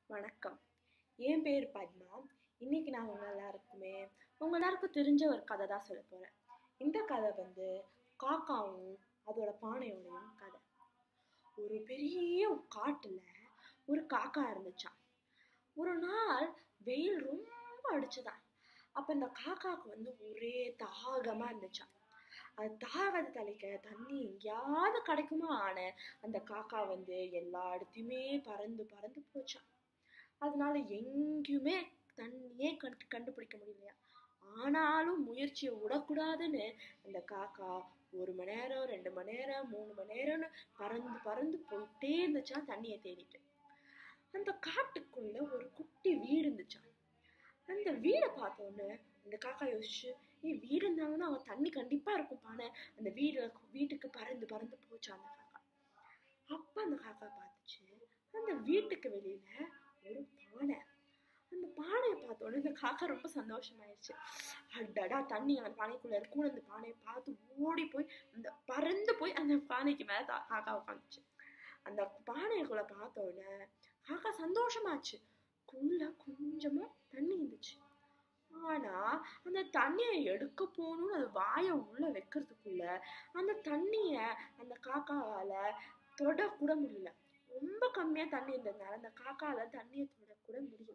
வணக்கம் என் பேர் பத்மா இன்னைக்கு நான் உங்க எல்லாருக்குமே உங்க எல்லாருக்கும் தெரிஞ்ச ஒரு கதை தான் சொல்ல போறேன் இந்த கதை வந்து காக்காவும் அதோட பானையோடையும் கதை ஒரு பெரிய காட்டுல ஒரு காக்கா இருந்துச்சாம் ஒரு நாள் வெயில் ரொம்ப அடிச்சுதான் அப்ப இந்த காக்காவுக்கு வந்து ஒரே தாகமா இருந்துச்சாம் அது தாகத்தை தலைக்க தண்ணி எங்கேயாவது கிடைக்குமா ஆன அந்த காக்கா வந்து எல்லா இடத்தையுமே பறந்து பறந்து போச்சாம் அதனால எங்கேயுமே தண்ணியே கண்டு கண்டுபிடிக்க முடியலையா ஆனாலும் முயற்சியை விடக்கூடாதுன்னு அந்த காக்கா ஒரு மணி நேரம் ரெண்டு மணி நேரம் மூணு மணி நேரம்னு பறந்து பறந்து போயிட்டே இருந்துச்சா தண்ணியை தேடிட்டு அந்த காட்டுக்குள்ள ஒரு குட்டி வீடு இருந்துச்சாம் அந்த வீடை பார்த்த உடனே அந்த காக்கா யோசிச்சு ஏய் வீடு இருந்தாங்கன்னா அவன் தண்ணி கண்டிப்பா இருக்கும் பானை அந்த வீடு வீட்டுக்கு பறந்து பறந்து போச்சு அந்த காக்கா அப்ப அந்த காக்கா பார்த்துச்சு அந்த வீட்டுக்கு வெளியில ஒரு பானை அந்த பானையை பார்த்த உடனே இந்த காக்கா ரொம்ப சந்தோஷமாயிருச்சு அடடா தண்ணி அந்த பானைக்குள்ள இருக்கும் அந்த பானையை பார்த்து ஓடி போய் அந்த பறந்து போய் அந்த பானைக்கு மேல தா- காக்கா உட்காந்துச்சு அந்த பானைக்குள்ள பார்த்த உடனே காக்கா சந்தோஷமாச்சு குள்ள கொஞ்சமா தண்ணி இருந்துச்சு ஆனா அந்த தண்ணியை எடுக்க போகணும்னு அது வாயை உள்ள வைக்கிறதுக்குள்ள அந்த தண்ணிய அந்த காக்காவால தொட கூட முடியல ரொம்ப கம்மியா தண்ணி இருந்ததுனால அந்த காக்கால தண்ணியை தொட கூட முடியல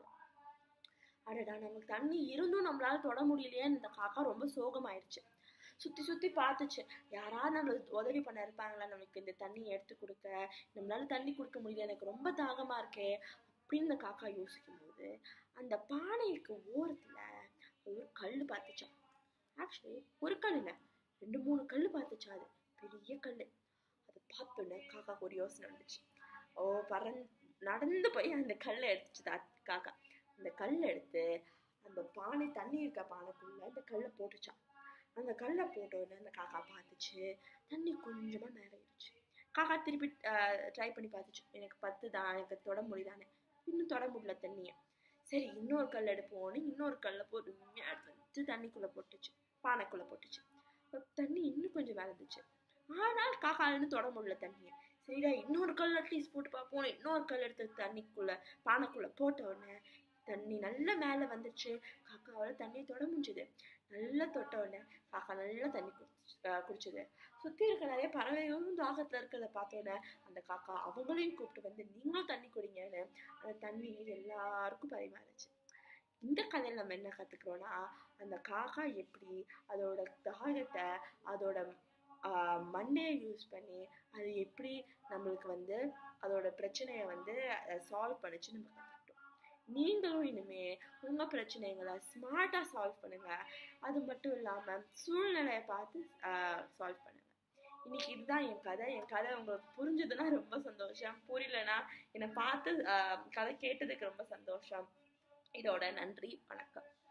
அடடா நமக்கு தண்ணி இருந்தும் நம்மளால தொட முடியலையேன்னு இந்த காக்கா ரொம்ப சோகமாயிருச்சு சுத்தி சுத்தி பார்த்துச்சு யாராவது நம்மளுக்கு உதவி பண்ண இருப்பாங்களா நமக்கு இந்த தண்ணியை எடுத்து கொடுக்க நம்மளால தண்ணி கொடுக்க முடியல எனக்கு ரொம்ப தாகமா இருக்கே அப்படின்னு இந்த காக்கா யோசிக்கும் போது அந்த பானைக்கு ஓரத்துல ஒரு கல் பார்த்துச்சான் ஆக்சுவலி ஒரு கல் இல்லை ரெண்டு மூணு கல் பார்த்துச்சா அது பெரிய கல் அதை பார்த்தோன்னே காக்காக்கு ஒரு யோசனை வந்துச்சு ஓ பறந்து நடந்து போய் அந்த கல்லை எடுத்துச்சு தா- காக்கா அந்த கல்லை எடுத்து அந்த பானை தண்ணி இருக்க பானைக்குள்ள அந்த கல்லை போட்டுச்சான் அந்த கல்லை போட்ட உடனே அந்த காக்கா பார்த்துச்சு தண்ணி கொஞ்சமா மேலே ஏறிச்சு காக்கா திருப்பி ட்ரை பண்ணி பார்த்துச்சு எனக்கு பத்து தான் எனக்கு தொட முடியுதானே இன்னும் தொட முடியல தண்ணியை சரி இன்னொரு கல் எடுப்போம்னு இன்னொரு கல்லை பொறுமையா எடுத்து வச்சு தண்ணிக்குள்ள போட்டுச்சு பானைக்குள்ள போட்டுச்சு அப்ப தண்ணி இன்னும் கொஞ்சம் மேலே இருந்துச்சு ஆனால் காக்காலின்னு தொட முடியல தண்ணியை சரிடா இன்னொரு கல் அட்லீஸ்ட் போட்டு பார்ப்போம் இன்னொரு கல் எடுத்து தண்ணிக்குள்ள பானைக்குள்ள போட்ட உடனே தண்ணி நல்ல மேலே வந்துச்சு காக்காவால தண்ணியை தொட முடிஞ்சுது நல்லா தொட்ட உடனே காக்கா நல்லா தண்ணி குடிச்சு அஹ் குடிச்சது சுத்தி இருக்க நிறைய பறவைகளும் தாகத்துல இருக்கிறத பார்த்த உடனே அந்த காக்கா அவங்களையும் கூப்பிட்டு வந்து நீங்களும் தண்ணி குடிங்கன்னு அந்த தண்ணி எல்லாருக்கும் பரிமாறுச்சு இந்த கதையில நம்ம என்ன கத்துக்கிறோம்னா அந்த காக்கா எப்படி அதோட தாகத்தை அதோட ஆஹ், மண்டையை யூஸ் பண்ணி அது எப்படி நம்மளுக்கு வந்து அதோட பிரச்சனையை வந்து சால்வ் பண்ணுச்சு நம்ம கற்றுக்கிட்டோம் நீங்களும் இனிமே உங்க பிரச்சனைகளை ஸ்மார்ட்டா சால்வ் பண்ணுங்க அது மட்டும் இல்லாம சூழ்நிலையை பார்த்து சால்வ் பண்ணுங்க இன்னைக்கு இதுதான் என் கதை என் கதை உங்களுக்கு புரிஞ்சதுன்னா ரொம்ப சந்தோஷம் புரியலனா என்னை பார்த்து ஆஹ், கதை கேட்டதுக்கு ரொம்ப சந்தோஷம் இதோட நன்றி வணக்கம்